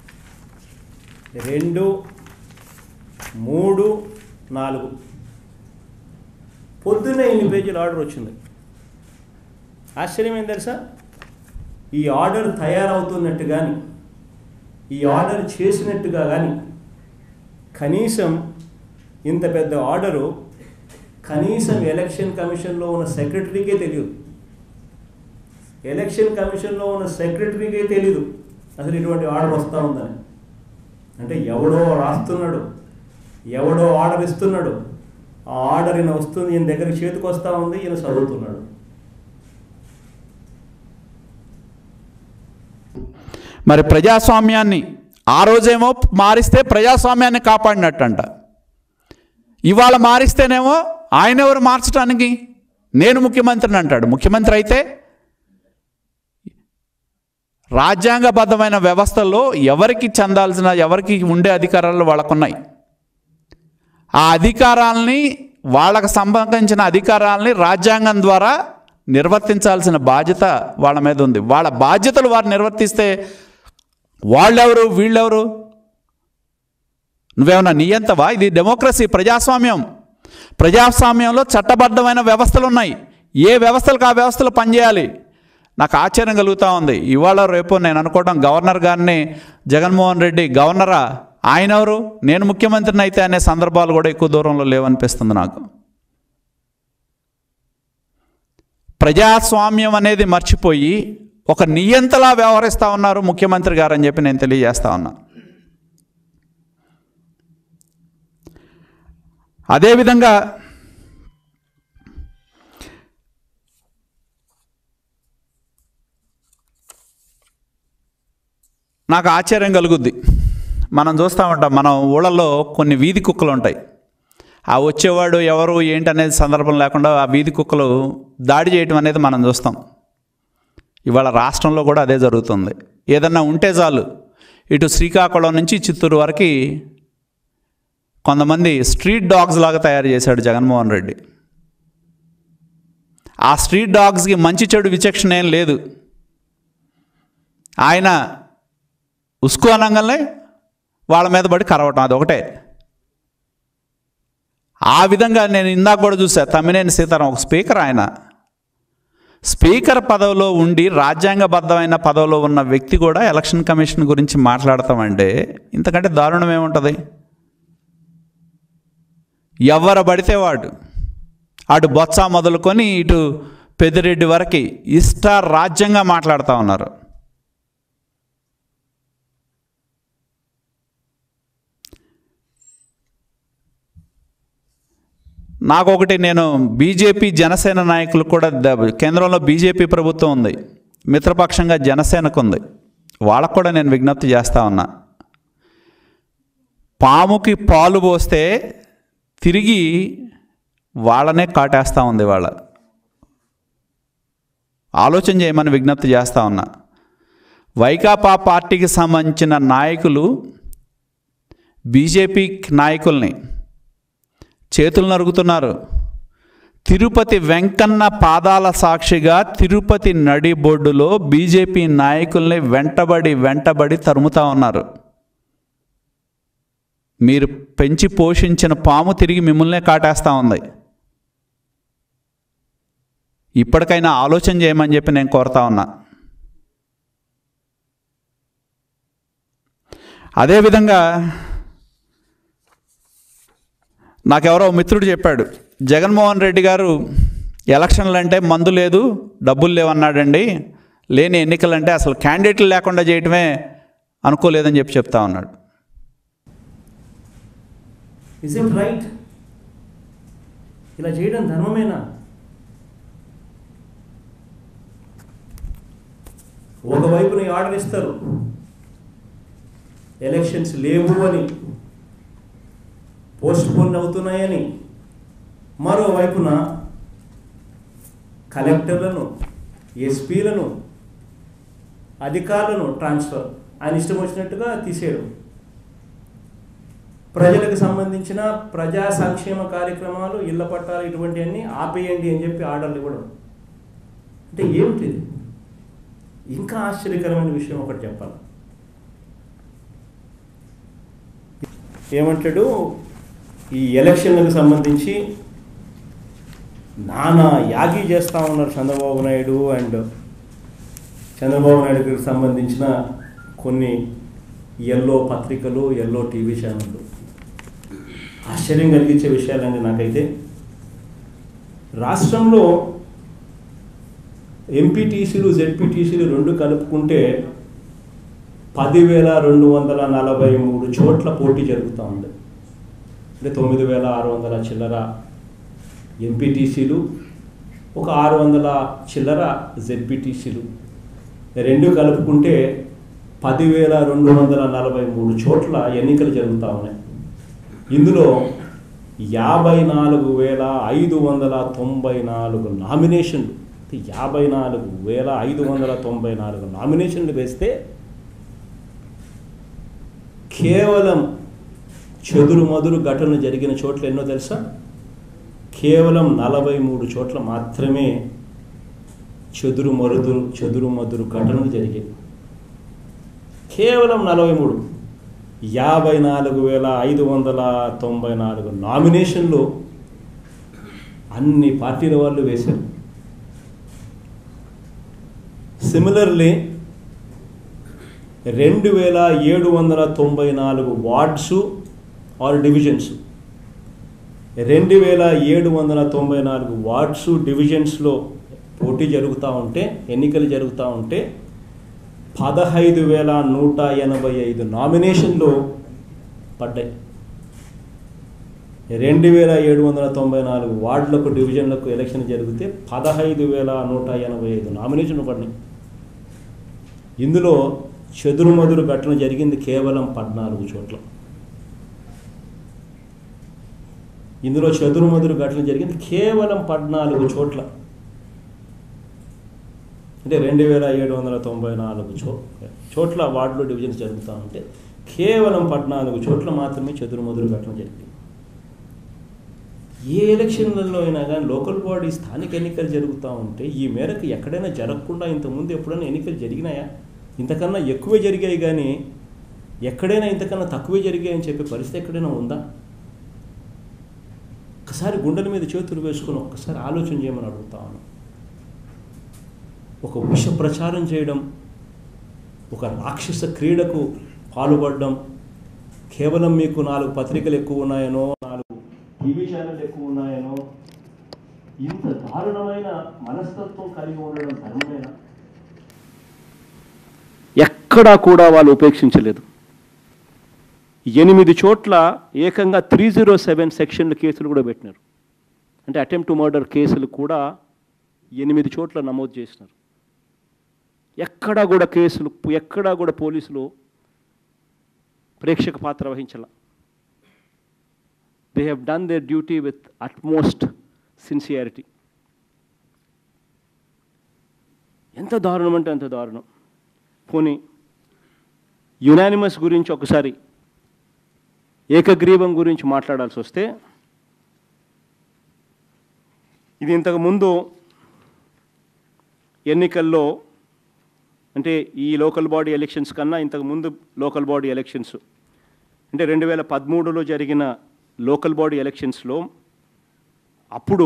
రెండు మూడు నాలుగు పొద్దున్నే ఇన్ని పేజీల ఆర్డర్ వచ్చింది ఆశ్చర్యం ఏం తెలుసా ఈ ఆర్డర్ తయారవుతున్నట్టు కానీ ఈ ఆర్డర్ చేసినట్టుగా కానీ కనీసం ఇంత పెద్ద ఆర్డరు కనీసం ఎలక్షన్ కమిషన్లో ఉన్న సెక్రటరీకే తెలియదు ఎలక్షన్ కమిషన్లో ఉన్న సెక్రటరీకే తెలీదు అసలు ఇటువంటి ఆర్డర్ వస్తూ ఉందని అంటే ఎవడో రాస్తున్నాడు ఎవడో ఆర్డర్ ఇస్తున్నాడు ఆ ఆర్డర్ ఈయన వస్తుంది ఈయన దగ్గర చేతికి వస్తూ ఉంది ఈయన చదువుతున్నాడు మరి ప్రజాస్వామ్యాన్ని ఆ రోజేమో మారిస్తే ప్రజాస్వామ్యాన్ని కాపాడినట్టంట ఇవాళ మారిస్తేనేమో ఆయన ఎవరు మార్చడానికి నేను ముఖ్యమంత్రిని అంటాడు ముఖ్యమంత్రి అయితే రాజ్యాంగబద్ధమైన వ్యవస్థల్లో ఎవరికి చెందాల్సిన ఎవరికి ఉండే అధికారాలు వాళ్ళకున్నాయి ఆ అధికారాలని వాళ్ళకు సంబంధించిన అధికారాలని రాజ్యాంగం ద్వారా నిర్వర్తించాల్సిన బాధ్యత వాళ్ళ మీద ఉంది వాళ్ళ బాధ్యతలు వారు నిర్వర్తిస్తే వాళ్ళెవరు వీళ్ళెవరు నువ్వేమన్నా నియంతవా ఇది డెమోక్రసీ ప్రజాస్వామ్యం ప్రజాస్వామ్యంలో చట్టబద్ధమైన వ్యవస్థలు ఉన్నాయి ఏ వ్యవస్థలకు ఆ వ్యవస్థలు పనిచేయాలి నాకు ఆశ్చర్యం కలుగుతూ ఉంది ఇవాళ రేపు నేను అనుకోవడం గవర్నర్ గారిని జగన్మోహన్ రెడ్డి గవర్నరా ఆయన ఎవరు నేను ముఖ్యమంత్రిని అయితే అనే సందర్భాలు కూడా ఎక్కువ దూరంలో లేవనిపిస్తుంది నాకు ప్రజాస్వామ్యం అనేది మర్చిపోయి ఒక నియంతలా వ్యవహరిస్తూ ఉన్నారు ముఖ్యమంత్రి గారు అని చెప్పి నేను తెలియజేస్తా ఉన్నా అదేవిధంగా నాకు ఆశ్చర్యం కలుగుద్ది మనం చూస్తూ ఉంటాం మన ఊళ్ళల్లో కొన్ని వీధి కుక్కలు ఉంటాయి ఆ వచ్చేవాడు ఎవరు ఏంటి అనేది సందర్భం లేకుండా ఆ వీధి కుక్కలు దాడి చేయటం అనేది మనం చూస్తాం ఇవాళ రాష్ట్రంలో కూడా అదే జరుగుతుంది ఏదన్నా ఉంటే చాలు ఇటు శ్రీకాకుళం నుంచి చిత్తూరు వరకు కొంతమంది స్ట్రీట్ డాగ్స్ లాగా తయారు చేశాడు జగన్మోహన్ రెడ్డి ఆ స్ట్రీట్ డాగ్స్కి మంచి చెడు విచక్షణ ఏం లేదు ఆయన ఉస్కు అనగానే వాళ్ళ మీద పడి కరవటం అది ఒకటే ఆ విధంగా నేను ఇందాక కూడా చూసా తమ్మినేని సీతారాం ఒక స్పీకర్ ఆయన స్పీకర్ పదవిలో ఉండి రాజ్యాంగబద్ధమైన పదవిలో ఉన్న వ్యక్తి కూడా ఎలక్షన్ కమిషన్ గురించి మాట్లాడతామంటే ఇంతకంటే దారుణం ఏముంటుంది ఎవరు పడితే వాడు అటు బొత్స మొదలుకొని ఇటు పెద్దిరెడ్డి వరకు ఇష్ట రాజ్యంగా మాట్లాడుతూ ఉన్నారు నాకు ఒకటి నేను బీజేపీ జనసేన నాయకులు కూడా ద- కేంద్రంలో బీజేపీ ప్రభుత్వం ఉంది మిత్రపక్షంగా జనసేనకు ఉంది వాళ్ళకు కూడా నేను విజ్ఞప్తి చేస్తా ఉన్నా పాముకి పాలు పోస్తే తిరిగి వాళ్ళనే కాటేస్తూ ఉంది వాళ్ళ ఆలోచన చేయమని విజ్ఞప్తి చేస్తా ఉన్నా వైకాపా పార్టీకి సంబంధించిన నాయకులు బీజేపీ నాయకుల్ని చేతులు నరుగుతున్నారు తిరుపతి వెంకన్న పాదాల సాక్షిగా తిరుపతి నడి బొడ్డులో బీజేపీ నాయకుల్ని వెంటబడి వెంటబడి తరుముతా ఉన్నారు మీరు పెంచి పోషించిన పాము తిరిగి మిమ్మల్నే కాటేస్తూ ఉంది ఇప్పటికైనా ఆలోచన చేయమని చెప్పి నేను కోరుతా ఉన్నా అదేవిధంగా నాకెవరో మిత్రుడు చెప్పాడు జగన్మోహన్ రెడ్డి గారు ఎలక్షన్లు అంటే మందు లేదు డబ్బులు లేవన్నాడండి లేని ఎన్నికలంటే అసలు క్యాండిడేట్లు లేకుండా చేయటమే అనుకోలేదని చెప్పి చెప్తా ఉన్నాడు ఇస్ ఇట్ రైట్ ఇలా చేయడం ధర్మమేనా ఒకవైపున ఈ ఆర్డర్ ఇస్తారు ఎలక్షన్స్ లేవు అని పోస్ట్ పోన్ అవుతున్నాయని మరోవైపున కలెక్టర్లను ఎస్పీలను అధికారులను ట్రాన్స్ఫర్ ఆయన ఇష్టం వచ్చినట్టుగా తీసేయడం ప్రజలకు సంబంధించిన ప్రజా సంక్షేమ కార్యక్రమాలు ఇళ్ల పట్టాలు ఇటువంటివన్నీ ఆపేయండి అని చెప్పి ఆర్డర్లు ఇవ్వడం అంటే ఏమిటి ఇది? ఇంకా ఆశ్చర్యకరమైన విషయం ఒకటి చెప్పాలి ఏమంటాడు ఈ ఎలక్షన్లకు సంబంధించి నానా యాగి చేస్తూ ఉన్నారు చంద్రబాబు నాయుడు అండ్ చంద్రబాబు నాయుడుకి సంబంధించిన కొన్ని ఎల్లో పత్రికలు ఎల్లో టీవీ ఛానళ్ళు ఆశ్చర్యం కలిగించే విషయాలండి నాకైతే రాష్ట్రంలో ఎంపీటీసీలు జెడ్పీటీసీలు రెండు కలుపుకుంటే పదివేల రెండు వందల నలభై మూడు చోట్ల పోటీ జరుగుతూ ఉంది అంటే తొమ్మిది వేల ఆరు వందల చిల్లర ఎంపీటీసీలు ఒక ఆరు వందల చిల్లర జెడ్పీటీసీలు రెండు కలుపుకుంటే పదివేల రెండు వందల నలభై మూడు చోట్ల ఎన్నికలు జరుగుతూ ఉన్నాయి ఇందులో యాభై నాలుగు వేల ఐదు వందల తొంభై నాలుగు నామినేషన్లు యాభై నాలుగు వేల ఐదు వందల తొంభై నాలుగు నామినేషన్లు వేస్తే కేవలం చెదురు మదురు ఘటనలు జరిగిన చోట్ల ఎన్నో తెలుసా కేవలం నలభై మూడు చోట్ల మాత్రమే చెదురు మరుదురు చెదురు మదురు ఘటనలు జరిగాయి కేవలం నలభై మూడు యాభై నాలుగు వేల ఐదు వందల తొంభై నాలుగు నామినేషన్లు అన్ని పార్టీల వాళ్ళు వేశారు సిమిలర్లీ రెండు వేల ఏడు వందల తొంభై నాలుగు వార్డ్సు ఆర్ డివిజన్స్ రెండు వేల ఏడు వందల తొంభై నాలుగు వార్డ్సు డివిజన్స్లో పోటీ జరుగుతూ ఉంటే ఎన్నికలు జరుగుతూ ఉంటే పదహైదు వేల నూట ఎనభై ఐదు నామినేషన్లు పడ్డాయి రెండు వేల ఏడు వందల తొంభై నాలుగు వార్డులకు డివిజన్లకు ఎలక్షన్ జరిగితే పదహైదు వేల నూట ఎనభై ఐదు నామినేషన్లు పడినాయి ఇందులో చెదురుమదురు ఘటన జరిగింది కేవలం పద్నాలుగు చోట్ల ఇందులో చెదురుమదురు ఘటన జరిగింది కేవలం పద్నాలుగు చోట్ల అంటే రెండు వేల ఏడు వందల తొంభై నాలుగు చో చోట్ల వార్డులో డివిజన్స్ జరుగుతూ ఉంటే కేవలం పద్నాలుగు చోట్ల మాత్రమే చెదురుమదురు ఘటన జరిగింది ఏ ఎలక్షన్లలో అయినా కానీ లోకల్ బాడీ స్థానిక ఎన్నికలు జరుగుతూ ఉంటే ఈ మేరకు ఎక్కడైనా జరగకుండా ఇంతకుముందు ఎప్పుడైనా ఎన్నికలు జరిగినాయా ఇంతకన్నా ఎక్కువే జరిగాయి కానీ ఎక్కడైనా ఇంతకన్నా తక్కువే జరిగాయని చెప్పే పరిస్థితి ఎక్కడైనా ఉందా ఒకసారి గుండెల మీద చేతులు వేసుకొని ఒక్కసారి ఆలోచన చేయమని అడుగుతా ఉన్నాను ఒక విష ప్రచారం చేయడం ఒక రాక్షస క్రీడకు పాల్పడడం కేవలం మీకు నాలుగు పత్రికలు ఎక్కువ ఉన్నాయనో నాలుగు టీవీ ఛానల్ ఎక్కువ ఉన్నాయనో ఇంత దారుణమైన మనస్తత్వం కలిగి ఉండడం ధర్మమేనా ఎక్కడా కూడా వాళ్ళు ఉపేక్షించలేదు ఎనిమిది చోట్ల ఏకంగా త్రీ జీరో సెవెన్ సెక్షన్ల కేసులు కూడా పెట్టినారు అంటే అటెంప్ట్ టు మర్డర్ కేసులు కూడా ఎనిమిది చోట్ల నమోదు చేసినారు ఎక్కడా కూడా కేసులు ఎక్కడా కూడా పోలీసులు ప్రేక్షక పాత్ర వహించాల they have done their duty with utmost sincerity ఎంత దారుణం అంటే అంత దారుణం పోనీ యునానిమస్ గురించి ఒకసారి ఏకగ్రీవం గురించి మాట్లాడాల్సి వస్తే ఇది ఇంతకు ముందు ఎన్నికల్లో అంటే ఈ లోకల్ బాడీ ఎలక్షన్స్ కన్నా ఇంతకు ముందు లోకల్ బాడీ ఎలక్షన్స్ అంటే రెండు వేల పదమూడులో జరిగిన లోకల్ బాడీ ఎలక్షన్స్లో అప్పుడు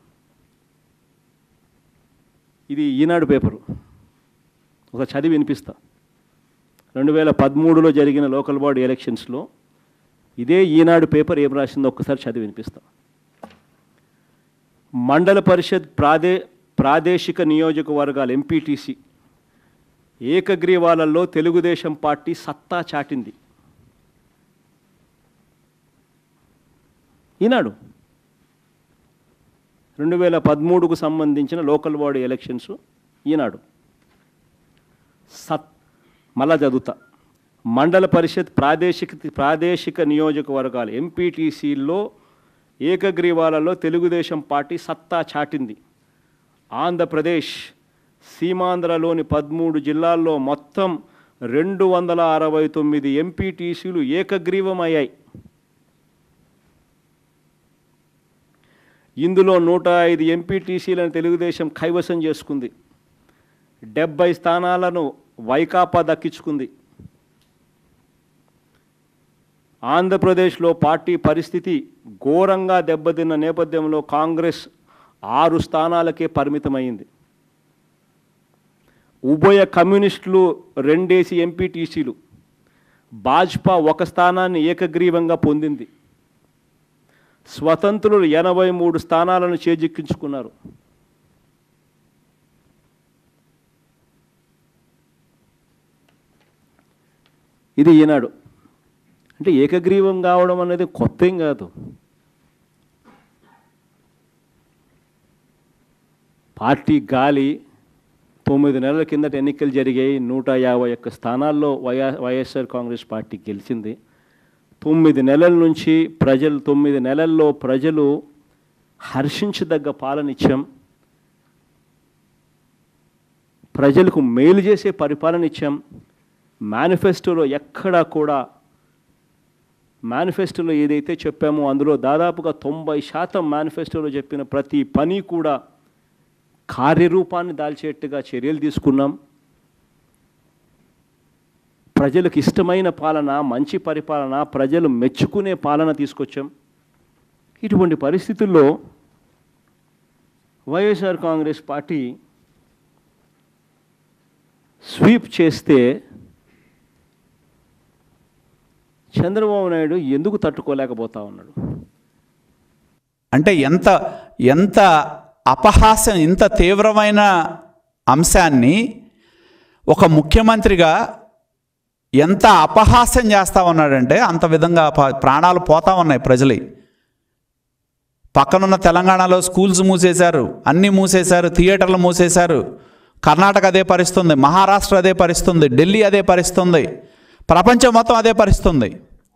ఇది ఈనాడు పేపరు ఒక చదివి వినిపిస్తా రెండు వేల పదమూడులో జరిగిన లోకల్ బాడీ ఎలక్షన్స్లో ఇదే ఈనాడు పేపర్ ఏం రాసిందో ఒక్కసారి చదివి వినిపిస్తా మండల పరిషత్ ప్రాదే ప్రాదేశిక నియోజకవర్గాల ఎంపీటీసీ ఏకగ్రీవాలలో తెలుగుదేశం పార్టీ సత్తా చాటింది ఈనాడు రెండు వేల పదమూడుకు సంబంధించిన లోకల్ బాడీ ఎలక్షన్స్ ఈనాడు సత్ మళ్ళా చదువుతా మండల పరిషత్ ప్రాదేశిక ప్రాదేశిక నియోజకవర్గాలు ఎంపీటీసీల్లో ఏకగ్రీవాలలో తెలుగుదేశం పార్టీ సత్తా చాటింది ఆంధ్రప్రదేశ్ సీమాంధ్రలోని పదమూడు జిల్లాల్లో మొత్తం రెండు వందల అరవై తొమ్మిది ఎంపీటీసీలు ఏకగ్రీవమయ్యాయి ఇందులో నూట ఐదు ఎంపీటీసీలను తెలుగుదేశం కైవసం చేసుకుంది డెబ్బై స్థానాలను వైకాపా దక్కించుకుంది ఆంధ్రప్రదేశ్లో పార్టీ పరిస్థితి ఘోరంగా దెబ్బతిన్న నేపథ్యంలో కాంగ్రెస్ ఆరు స్థానాలకే పరిమితమైంది ఉభయ కమ్యూనిస్టులు రెండేసి ఎంపీటీసీలు భాజపా ఒక స్థానాన్ని ఏకగ్రీవంగా పొందింది స్వతంత్రులు ఎనభై మూడు స్థానాలను చేజిక్కించుకున్నారు ఇది ఈనాడు అంటే ఏకగ్రీవం కావడం అనేది కొత్త ఏం కాదు పార్టీ గాలి తొమ్మిది నెలల కిందట ఎన్నికలు జరిగాయి నూట యాభై ఒక్క స్థానాల్లో వైఆ వైఎస్ఆర్ కాంగ్రెస్ పార్టీ గెలిచింది తొమ్మిది నెలల నుంచి ప్రజలు తొమ్మిది నెలల్లో ప్రజలు హర్షించదగ్గ పాలనిచ్చాం ప్రజలకు మేలు చేసే పరిపాలన ఇచ్చాం మేనిఫెస్టోలో ఎక్కడా కూడా మేనిఫెస్టోలో ఏదైతే చెప్పామో అందులో దాదాపుగా తొంభై శాతం మేనిఫెస్టోలో చెప్పిన ప్రతి పని కూడా కార్యరూపాన్ని దాల్చేట్టుగా చర్యలు తీసుకున్నాం ప్రజలకు ఇష్టమైన పాలన మంచి పరిపాలన ప్రజలు మెచ్చుకునే పాలన తీసుకొచ్చాం ఇటువంటి పరిస్థితుల్లో వైఎస్ఆర్ కాంగ్రెస్ పార్టీ స్వీప్ చేస్తే చంద్రబాబు నాయుడు ఎందుకు తట్టుకోలేకపోతా ఉన్నాడు అంటే ఎంత ఎంత అపహాస్యం ఇంత తీవ్రమైన అంశాన్ని ఒక ముఖ్యమంత్రిగా ఎంత అపహాస్యం చేస్తా ఉన్నాడంటే అంత విధంగా ప- ప్రాణాలు పోతా ఉన్నాయి ప్రజలు పక్కనున్న తెలంగాణలో స్కూల్స్ మూసేశారు అన్నీ మూసేశారు థియేటర్లు మూసేశారు కర్ణాటక అదే పరిస్తుంది మహారాష్ట్ర అదే పరిస్తుంది ఢిల్లీ అదే పరిస్తుంది ప్రపంచం మొత్తం అదే పరిస్తుంది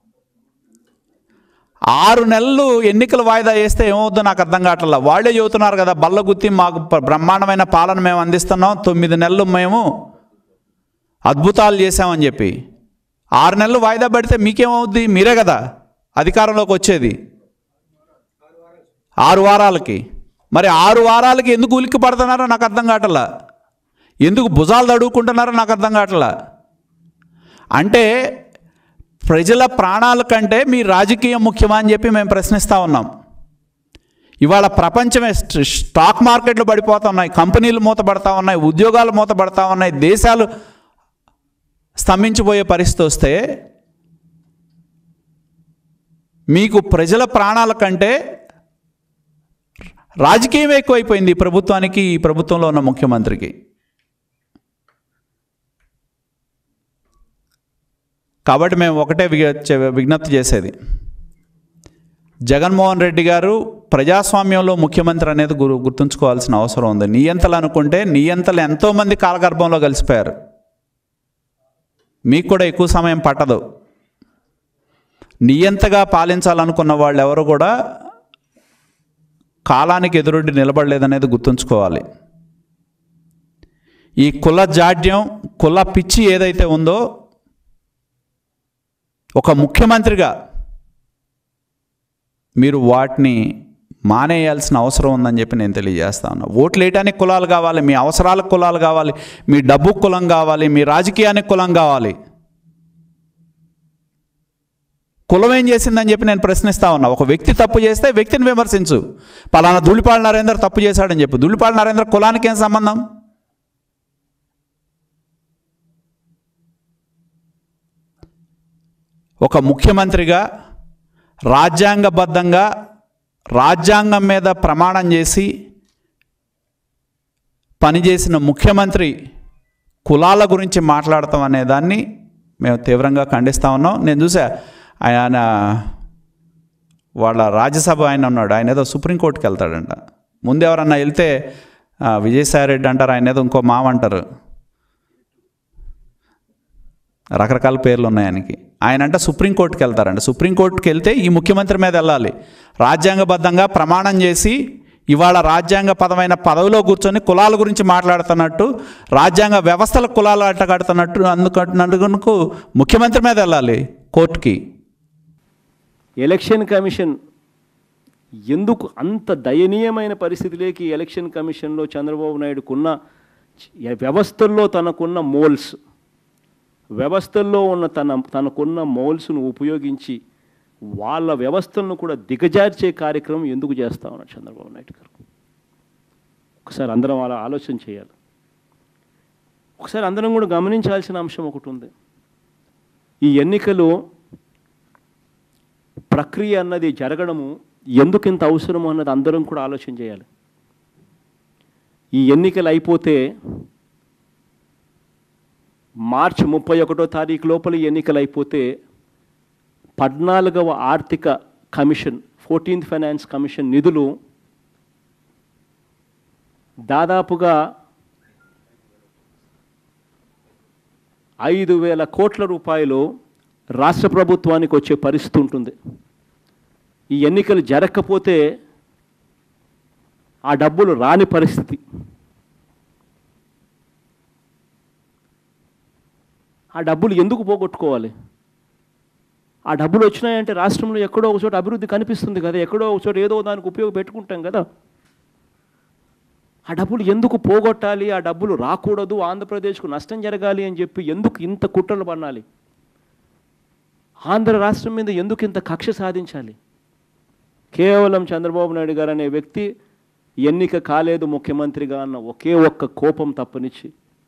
ఆరు నెలలు ఎన్నికల వాయిదా వేస్తే ఏమవుతుందో నాకు అర్థం కావట్లా వాళ్ళే చెబుతున్నారు కదా బల్ల గుత్తి మాకు ప- బ్రహ్మాండమైన పాలన మేము అందిస్తున్నాం తొమ్మిది నెలలు మేము అద్భుతాలు చేశామని చెప్పి ఆరు నెలలు వాయిదా పెడితే మీకేమవుద్ది మీరే కదా అధికారంలోకి వచ్చేది ఆరు వారాలకి మరి ఆరు వారాలకి ఎందుకు ఉలిక్కి పడుతున్నారో నాకు అర్థం కావట్లా ఎందుకు భుజాలు తడువుకుంటున్నారో నాకు అర్థం కావట్లా అంటే ప్రజల ప్రాణాల కంటే మీ రాజకీయం ముఖ్యమా అని చెప్పి మేము ప్రశ్నిస్తూ ఉన్నాం ఇవాళ ప్రపంచమే స్ట్- స్టాక్ మార్కెట్లు పడిపోతా ఉన్నాయి కంపెనీలు మూతపడతా ఉన్నాయి ఉద్యోగాలు మూతపడతా ఉన్నాయి దేశాలు స్తంభించిపోయే పరిస్థితి వస్తే మీకు ప్రజల ప్రాణాల కంటే రాజకీయం ఎక్కువైపోయింది ఈ ప్రభుత్వానికి ఈ ప్రభుత్వంలో ఉన్న ముఖ్యమంత్రికి కాబట్టి మేము ఒకటే విగ- చె- విజ్ఞప్తి చేసేది జగన్మోహన్ రెడ్డి గారు ప్రజాస్వామ్యంలో ముఖ్యమంత్రి అనేది గురు గుర్తుంచుకోవాల్సిన అవసరం ఉంది నియంతలు అనుకుంటే నియంతలు ఎంతోమంది కాలగర్భంలో కలిసిపోయారు మీకు కూడా ఎక్కువ సమయం పట్టదు నియంతగా పాలించాలనుకున్న వాళ్ళు ఎవరు కూడా కాలానికి ఎదురొడ్డి నిలబడలేదనేది గుర్తుంచుకోవాలి ఈ కుల జాడ్యం కుల పిచ్చి ఏదైతే ఉందో ఒక ముఖ్యమంత్రిగా మీరు వాటిని మానేయాల్సిన అవసరం ఉందని చెప్పి నేను తెలియజేస్తా ఉన్నా ఓట్లు వేయడానికి కులాలు కావాలి మీ అవసరాలకు కులాలు కావాలి మీ డబ్బుకు కులం కావాలి మీ రాజకీయానికి కులం కావాలి కులం ఏం చేసిందని చెప్పి నేను ప్రశ్నిస్తా ఉన్నా ఒక వ్యక్తి తప్పు చేస్తే వ్యక్తిని విమర్శించు పలానా ధూళిపాళ నరేందర్ తప్పు చేశాడని చెప్పి ధూళిపాళ నరేందర్ కులానికి ఏం సంబంధం ఒక ముఖ్యమంత్రిగా రాజ్యాంగబద్ధంగా రాజ్యాంగం మీద ప్రమాణం చేసి పనిచేసిన ముఖ్యమంత్రి కులాల గురించి మాట్లాడతాం అనే దాన్ని మేము తీవ్రంగా ఖండిస్తా ఉన్నాం నేను చూసా ఆయన వాళ్ళ రాజ్యసభ ఆయన ఉన్నాడు ఆయన ఏదో సుప్రీంకోర్టుకి వెళ్తాడంట ముందు ఎవరన్నా వెళ్తే ఆ, విజయసాయి రెడ్డి అంటారు ఆయన ఏదో ఇంకో మామ అంటారు రకరకాల పేర్లు ఉన్నాయి ఆయనకి ఆయన అంటే సుప్రీంకోర్టుకి వెళ్తారంట సుప్రీంకోర్టుకి వెళ్తే ఈ ముఖ్యమంత్రి మీద వెళ్ళాలి రాజ్యాంగబద్ధంగా ప్రమాణం చేసి ఇవాళ రాజ్యాంగ పదమైన పదవిలో కూర్చొని కులాల గురించి మాట్లాడుతున్నట్టు రాజ్యాంగ వ్యవస్థల కులాలు అట్టగడుతున్నట్టు అందుకు ముఖ్యమంత్రి మీద వెళ్ళాలి కోర్టుకి ఎలక్షన్ కమిషన్ ఎందుకు అంత దయనీయమైన పరిస్థితిలోకి ఎలక్షన్ కమిషన్లో చంద్రబాబు నాయుడుకున్న చ- వ్యవస్థల్లో తనకున్న మోల్స్ వ్యవస్థల్లో ఉన్న తన తనకున్న మోల్స్ను ఉపయోగించి వాళ్ళ వ్యవస్థలను కూడా దిగజార్చే కార్యక్రమం ఎందుకు చేస్తా ఉన్నాడు చంద్రబాబు నాయుడు గారు ఒకసారి అందరం అలా ఆలోచన చేయాలి ఒకసారి అందరం కూడా గమనించాల్సిన అంశం ఒకటి ఉంది ఈ ఎన్నికలు ప్రక్రియ అన్నది జరగడము ఎందుకు ఇంత అవసరము అన్నది అందరం కూడా ఆలోచన చేయాలి ఈ ఎన్నికలు అయిపోతే మార్చి ముప్పై ఒకటో తారీఖు లోపల ఈ ఎన్నికలు అయిపోతే పద్నాలుగవ ఆర్థిక కమిషన్ ఫోర్టీన్త్ ఫైనాన్స్ కమిషన్ నిధులు దాదాపుగా ఐదు వేల కోట్ల రూపాయలు రాష్ట్ర ప్రభుత్వానికి వచ్చే పరిస్థితి ఉంటుంది ఈ ఎన్నికలు జరగకపోతే ఆ డబ్బులు రాని పరిస్థితి ఆ డబ్బులు ఎందుకు పోగొట్టుకోవాలి ఆ డబ్బులు వచ్చినాయంటే రాష్ట్రంలో ఎక్కడో ఒక చోట అభివృద్ధి కనిపిస్తుంది కదా ఎక్కడో ఒక చోట ఏదో దానికి ఉపయోగపెట్టుకుంటాం కదా ఆ డబ్బులు ఎందుకు పోగొట్టాలి ఆ డబ్బులు రాకూడదు ఆంధ్రప్రదేశ్కు నష్టం జరగాలి అని చెప్పి ఎందుకు ఇంత కుట్రలు పన్నాలి ఆంధ్ర రాష్ట్రం మీద ఎందుకు ఇంత కక్ష సాధించాలి కేవలం చంద్రబాబు నాయుడు గారు అనే వ్యక్తి ఎన్నిక కాలేదు ముఖ్యమంత్రిగా అన్న ఒకే ఒక్క కోపం తప్పనిచ్చి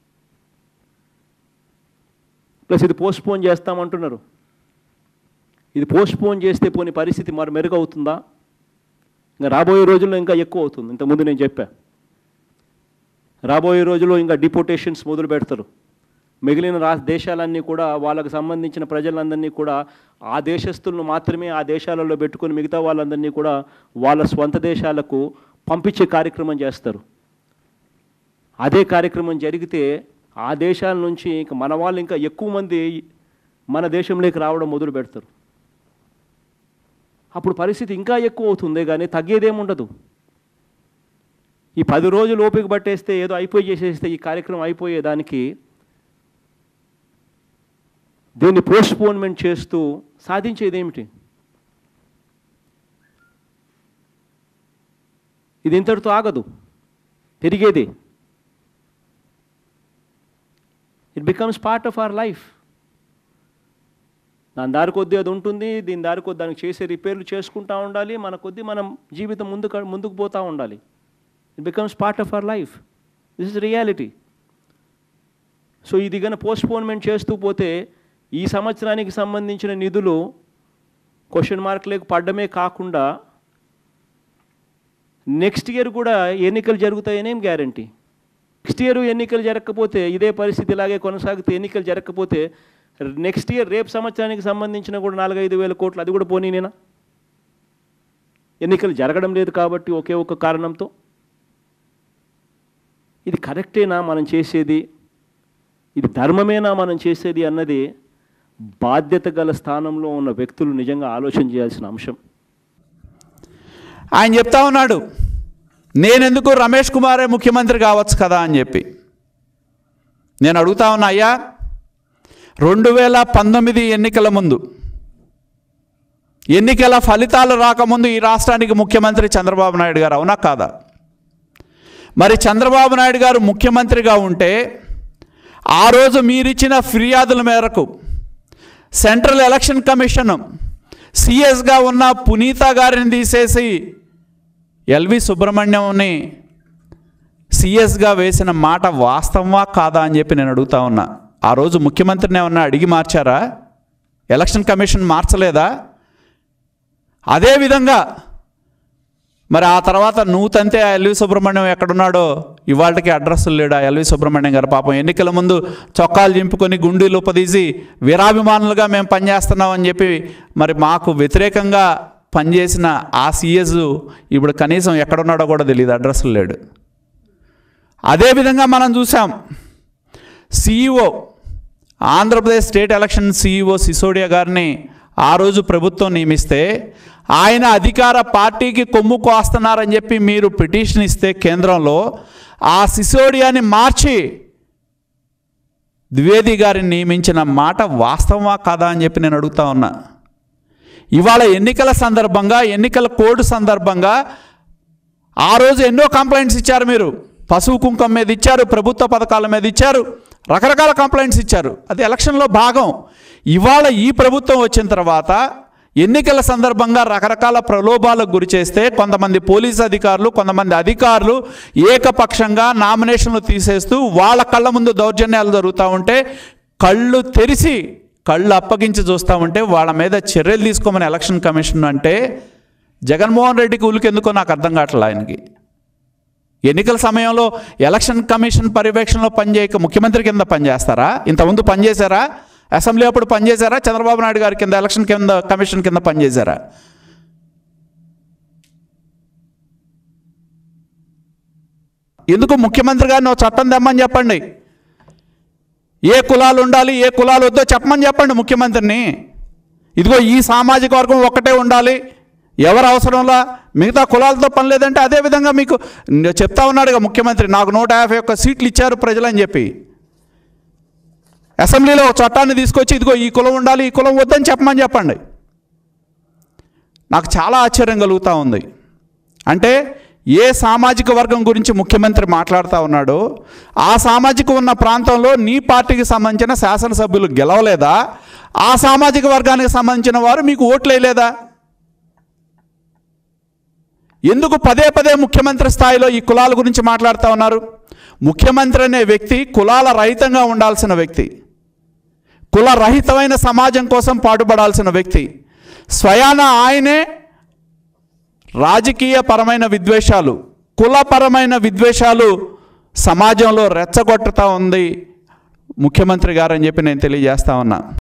ప్లస్ ఇది పోస్ట్పోన్ చేస్తామంటున్నారు ఇది పోస్ట్పోన్ చేస్తే పోని పరిస్థితి మరి మెరుగవుతుందా ఇంకా రాబోయే రోజుల్లో ఇంకా ఎక్కువ అవుతుంది ఇంతకుముందు నేను చెప్పా రాబోయే రోజుల్లో ఇంకా డిపోటేషన్స్ మొదలు పెడతారు మిగిలిన రా దేశాలన్నీ కూడా వాళ్ళకు సంబంధించిన ప్రజలందరినీ కూడా ఆ దేశస్తులను మాత్రమే ఆ దేశాలలో పెట్టుకొని మిగతా వాళ్ళందరినీ కూడా వాళ్ళ స్వంత దేశాలకు పంపించే కార్యక్రమం చేస్తారు అదే కార్యక్రమం జరిగితే ఆ దేశాల నుంచి ఇంకా మన వాళ్ళు ఇంకా ఎక్కువ మంది మన దేశంలోకి రావడం మొదలు పెడతారు అప్పుడు పరిస్థితి ఇంకా ఎక్కువ అవుతుంది కానీ తగ్గేదేముండదు ఈ పది రోజులు ఓపిక పట్టేస్తే ఏదో అయిపోయి చేసేస్తే ఈ కార్యక్రమం అయిపోయేదానికి దీన్ని పోస్ట్పోన్మెంట్ చేస్తూ సాధించేది ఏమిటి ఇది ఇంతటితో ఆగదు పెరిగేది it becomes part of our life దాని దారి కొద్దీ అది ఉంటుంది దీని దారి కొద్ది దానికి చేసే రిపేర్లు చేసుకుంటూ ఉండాలి మన కొద్దీ మనం జీవితం ముందుకు ముందుకు పోతూ ఉండాలి it becomes part of our life this is reality so ఇది కనుక పోస్ట్పోన్మెంట్ చేస్తూ పోతే ఈ సంవత్సరానికి సంబంధించిన నిధులు క్వశ్చన్ మార్క్లకు పడ్డమే కాకుండా నెక్స్ట్ ఇయర్ కూడా ఎన్నికలు జరుగుతాయనేం గ్యారంటీ నెక్స్ట్ ఇయర్ ఎన్నికలు జరగకపోతే ఇదే పరిస్థితి ఇలాగే కొనసాగితే ఎన్నికలు జరగకపోతే నెక్స్ట్ ఇయర్ రేపు సంవత్సరానికి సంబంధించిన కూడా నాలుగైదు వేల కోట్లు అది కూడా పోనీ నేనా ఎన్నికలు జరగడం లేదు కాబట్టి ఒకే ఒక కారణంతో ఇది కరెక్టేనా మనం చేసేది ఇది ధర్మమేనా మనం చేసేది అన్నది బాధ్యత గల స్థానంలో ఉన్న వ్యక్తులు నిజంగా ఆలోచన చేయాల్సిన అంశం ఆయన చెప్తా ఉన్నాడు నేనెందుకు రమేష్ కుమారే ముఖ్యమంత్రి కావచ్చు కదా అని చెప్పి నేను అడుగుతా ఉన్నా అయ్యా రెండు వేల పంతొమ్మిది ఎన్నికల ముందు ఎన్నికల ఫలితాలు రాకముందు ఈ రాష్ట్రానికి ముఖ్యమంత్రి చంద్రబాబు నాయుడు గారు అవునా కాదా మరి చంద్రబాబు నాయుడు గారు ముఖ్యమంత్రిగా ఉంటే ఆ రోజు మీరిచ్చిన ఫిర్యాదుల మేరకు సెంట్రల్ ఎలక్షన్ కమిషన్ సిఎస్గా ఉన్న పునీత గారిని తీసేసి ఎల్వి సుబ్రహ్మణ్యంని సిఎస్గా వేసిన మాట వాస్తవమా కాదా అని చెప్పి నేను అడుగుతా ఉన్నా ఆ రోజు ముఖ్యమంత్రిని ఏమన్నా అడిగి మార్చారా ఎలక్షన్ కమిషన్ మార్చలేదా అదేవిధంగా మరి ఆ తర్వాత నువ్వు తంతే ఆ ఎల్వి సుబ్రహ్మణ్యం ఎక్కడున్నాడో ఇవాళకి అడ్రస్లు లేడు ఆ ఎల్వి సుబ్రహ్మణ్యం గారు పాపం ఎన్నికల ముందు చొక్కాలు చింపుకొని గుండీలు ఉపదీసి వీరాభిమానులుగా మేము పనిచేస్తున్నాం అని చెప్పి మరి మాకు వ్యతిరేకంగా పనిచేసిన ఆ సీఎస్ ఇప్పుడు కనీసం ఎక్కడున్నాడో కూడా తెలియదు అడ్రస్లు లేడు అదేవిధంగా మనం చూసాం CEO Andhra Pradesh state election CEO Sisodia గారిని ఆ రోజు ప్రభుత్వం నియమిస్తే ఆయన అధికార పార్టీకి కొమ్ము కోస్తున్నారని చెప్పి మీరు పిటిషన్ ఇస్తే కేంద్రంలో ఆ సిసోడియాని మార్చి ద్వివేది గారిని నియమించిన మాట వాస్తవమా కాదా అని చెప్పి నేను అడుగుతా ఉన్నా ఇవాళ ఎన్నికల సందర్భంగా ఎన్నికల కోడ్ సందర్భంగా ఆ రోజు ఎన్నో కంప్లైంట్స్ ఇచ్చారు మీరు పశువు కుంకం మీద ఇచ్చారు ప్రభుత్వ పథకాల మీద ఇచ్చారు రకరకాల కంప్లైంట్స్ ఇచ్చారు అది ఎలక్షన్లో భాగం ఇవాళ ఈ ప్రభుత్వం వచ్చిన తర్వాత ఎన్నికల సందర్భంగా రకరకాల ప్రలోభాలకు గురి చేస్తే కొంతమంది పోలీస్ అధికారులు కొంతమంది అధికారులు ఏకపక్షంగా నామినేషన్లు తీసేస్తూ వాళ్ళ కళ్ళ ముందు దౌర్జన్యాలు జరుగుతూ ఉంటే కళ్ళు తెరిచి కళ్ళు అప్పగించి చూస్తూ ఉంటే వాళ్ళ మీద చర్యలు తీసుకోమని ఎలక్షన్ కమిషన్ అంటే జగన్మోహన్ రెడ్డికి ఉలికెందుకో నాకు అర్థం కావట్లేదు ఆయనకి ఎన్నికల సమయంలో ఎలక్షన్ కమిషన్ పర్యవేక్షణలో పనిచేయక ముఖ్యమంత్రి కింద పనిచేస్తారా ఇంతకుముందు పనిచేశారా అసెంబ్లీ అప్పుడు పనిచేశారా చంద్రబాబు నాయుడు గారి కింద ఎలక్షన్ కింద కమిషన్ కింద పనిచేశారా ఎందుకు ముఖ్యమంత్రి గారిని ఒక చట్టం తెమ్మని చెప్పండి ఏ కులాలు ఉండాలి ఏ కులాలు వద్దో చెప్పమని చెప్పండి ముఖ్యమంత్రిని ఇదిగో ఈ సామాజిక వర్గం ఒక్కటే ఉండాలి ఎవరు అవసరంలా మిగతా కులాలతో పని లేదంటే అదే విధంగా మీకు చెప్తా ఉన్నాడుగా ముఖ్యమంత్రి నాకు నూట యాభై ఒక్క సీట్లు ఇచ్చారు ప్రజలని చెప్పి అసెంబ్లీలో ఒక చట్టాన్ని తీసుకొచ్చి ఇదిగో ఈ కులం ఉండాలి ఈ కులం వద్దని చెప్పమని చెప్పండి నాకు చాలా ఆశ్చర్యం కలుగుతూ ఉంది అంటే ఏ సామాజిక వర్గం గురించి ముఖ్యమంత్రి మాట్లాడుతూ ఉన్నాడో ఆ సామాజిక ఉన్న ప్రాంతంలో నీ పార్టీకి సంబంధించిన శాసనసభ్యులు గెలవలేదా ఆ సామాజిక వర్గానికి సంబంధించిన వారు మీకు ఓట్లేయలేదా ఎందుకు పదే పదే ముఖ్యమంత్రి స్థాయిలో ఈ కులాల గురించి మాట్లాడుతూ ఉన్నారు ముఖ్యమంత్రి అనే వ్యక్తి కులాల రహితంగా ఉండాల్సిన వ్యక్తి కుల రహితమైన సమాజం కోసం పాటుపడాల్సిన వ్యక్తి స్వయాన ఆయనే రాజకీయ పరమైన విద్వేషాలు కులపరమైన విద్వేషాలు సమాజంలో రెచ్చగొట్టుతూ ఉంది ముఖ్యమంత్రి గారు అని చెప్పి నేను తెలియజేస్తా ఉన్నా